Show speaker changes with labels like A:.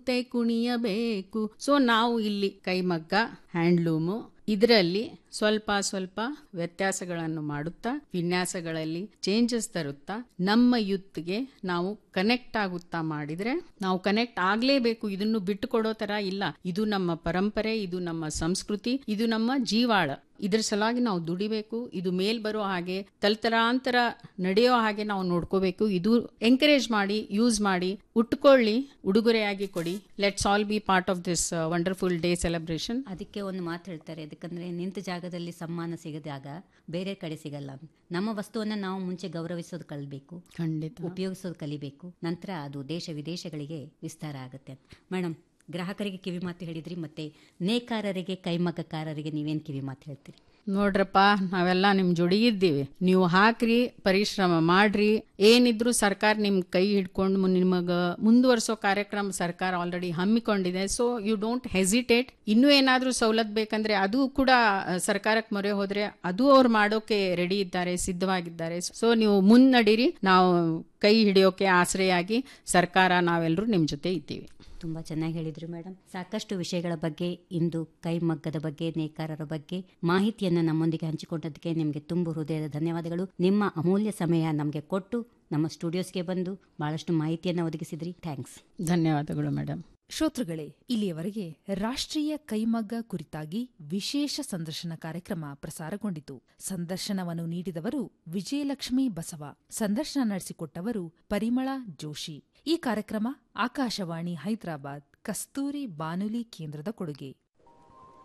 A: ಮತ್ತೆ ಕುಣಿಯಬೇಕು ಸೊ ನಾವು ಇಲ್ಲಿ ಕೈಮಗ್ಗ ಹ್ಯಾಂಡ್ಲೂಮು ಇದರಲ್ಲಿ ಸ್ವಲ್ಪ ಸ್ವಲ್ಪ ವ್ಯತ್ಯಾಸಗಳನ್ನು ಮಾಡುತ್ತಾ ವಿನ್ಯಾಸಗಳಲ್ಲಿ ಚೇಂಜಸ್ ತರುತ್ತಾ ನಮ್ಮ ಯೂತ್ಗೆ ನಾವು ಕನೆಕ್ಟ್ ಆಗುತ್ತಾ ಮಾಡಿದ್ರೆ ನಾವು ಕನೆಕ್ಟ್ ಆಗ್ಲೇಬೇಕು ಇದನ್ನು ಬಿಟ್ಟು ಕೊಡೋ ತರ ಇಲ್ಲ ಇದು ನಮ್ಮ ಪರಂಪರೆ ಇದು ನಮ್ಮ ಸಂಸ್ಕೃತಿ ಇದು ನಮ್ಮ ಜೀವಾಳ ಇದ್ರ ಸಲುವಾಗಿ ನಾವು ದುಡಿಬೇಕು ಇದು ಮೇಲ್ ಬರೋ ಹಾಗೆ ತಲತಲಾಂತರ ನಡೆಯೋ ಹಾಗೆ ನಾವು ನೋಡ್ಕೋಬೇಕು ಇದು ಎಂಕರೇಜ್ ಮಾಡಿ ಯೂಸ್ ಮಾಡಿ ಉಟ್ಕೊಳ್ಳಿ ಉಡುಗೊರೆಯಾಗಿ ಕೊಡಿ let's all be part of this wonderful day celebration
B: ಅದಕ್ಕೆ ಒಂದು ಮಾತು ಹೇಳ್ತಾರೆ ಅದಕ್ಕಂದ್ರೆ ನಿಂತ ಜಾಗದಲ್ಲಿ ಸಮ್ಮಾನ ಸಿಗದಾಗ ಬೇರೆ ಕಡೆ ಸಿಗಲ್ಲ ನಮ್ಮ ವಸ್ತುವನ್ನ ನಾವು ಮುಂಚೆ ಗೌರವಿಸೋದು ಕಲಿಬೇಕು
A: ಖಂಡಿತ
B: ಉಪಯೋಗಿಸೋದು ಕಲಿಬೇಕು ನಂತರ ಅದು ದೇಶ ವಿದೇಶಗಳಿಗೆ ವಿಸ್ತಾರ ಆಗುತ್ತೆ ಮೇಡಮ್ ಗ್ರಾಹಕರಿಗೆ ಕಿವಿ ಮಾತು ಹೇಳಿದ್ರಿ ಮತ್ತೆ ನೇಕಾರರಿಗೆ ಕೈಮಗ್ಗಕಾರರಿಗೆ ನೀವೇನು ಕಿವಿ ಮಾತು ಹೇಳ್ತೀರಿ
A: ನೋಡ್ರಪ್ಪ ನಾವೆಲ್ಲ ನಿಮ್ ಜೋಡಿ ಇದ್ದೀವಿ ನೀವು ಹಾಕ್ರಿ ಪರಿಶ್ರಮ ಮಾಡ್ರಿ ಏನಿದ್ರು ಸರ್ಕಾರ ನಿಮ್ ಕೈ ಹಿಡ್ಕೊಂಡು ನಿಮಗ ಮುಂದುವರ್ಸೋ ಕಾರ್ಯಕ್ರಮ ಸರ್ಕಾರ ಆಲ್ರೆಡಿ ಹಮ್ಮಿಕೊಂಡಿದೆ ಸೊ ಯು ಡೋಂಟ್ ಹೆಸಿಟೇಟ್ ಇನ್ನೂ ಏನಾದ್ರೂ ಸವಲತ್ತು ಬೇಕಂದ್ರೆ ಅದು ಕೂಡ ಅಹ್, ಸರ್ಕಾರಕ್ಕೆ ಮೊರೆ ಹೋದ್ರೆ ಅದು ಅವ್ರು ಮಾಡೋಕೆ ರೆಡಿ ಇದ್ದಾರೆ ಸಿದ್ಧವಾಗಿದ್ದಾರೆ ಸೊ ನೀವು ಮುನ್ನಡೀರಿ ನಾವು ಕೈ ಹಿಡಿಯೋಕೆ ಆಸರೆಯಾಗಿ ಸರ್ಕಾರ ನಾವೆಲ್ಲರೂ ನಿಮ್ ಜೊತೆ ಇದ್ದೀವಿ
B: ತುಂಬ ಚೆನ್ನಾಗಿ ಹೇಳಿದ್ರು ಮೇಡಮ್ ಸಾಕಷ್ಟು ವಿಷಯಗಳ ಬಗ್ಗೆ ಇಂದು ಕೈಮಗ್ಗದ ಬಗ್ಗೆ ನೇಕಾರರ ಬಗ್ಗೆ ಮಾಹಿತಿಯನ್ನು ನಮ್ಮೊಂದಿಗೆ ಹಂಚಿಕೊಂಡದಕ್ಕೆ ನಿಮಗೆ ತುಂಬ ಹೃದಯದ ಧನ್ಯವಾದಗಳು ನಿಮ್ಮ ಅಮೂಲ್ಯ ಸಮಯ ನಮಗೆ ಕೊಟ್ಟು ನಮ್ಮ ಸ್ಟುಡಿಯೋಸ್ಗೆ ಬಂದು ಬಹಳಷ್ಟು ಮಾಹಿತಿಯನ್ನು ಒದಗಿಸಿದ್ರಿ ಥ್ಯಾಂಕ್ಸ್
A: ಧನ್ಯವಾದಗಳು ಮೇಡಮ್
C: ಶ್ರೋತೃಗಳೇ ಇಲ್ಲಿಯವರೆಗೆ ರಾಷ್ಟ್ರೀಯ ಕೈಮಗ್ಗ ಕುರಿತಾಗಿ ವಿಶೇಷ ಸಂದರ್ಶನ ಕಾರ್ಯಕ್ರಮ ಪ್ರಸಾರಗೊಂಡಿತು ಸಂದರ್ಶನವನ್ನು ನೀಡಿದವರು ವಿಜಯಲಕ್ಷ್ಮಿ ಬಸವ ಸಂದರ್ಶನ ನಡೆಸಿಕೊಟ್ಟವರು ಪರಿಮಳ ಜೋಶಿ ಈ ಕಾರ್ಯಕ್ರಮ ಆಕಾಶವಾಣಿ ಹೈದರಾಬಾದ್ ಕಸ್ತೂರಿ ಬಾನುಲಿ ಕೇಂದ್ರದ ಕೊಡುಗೆ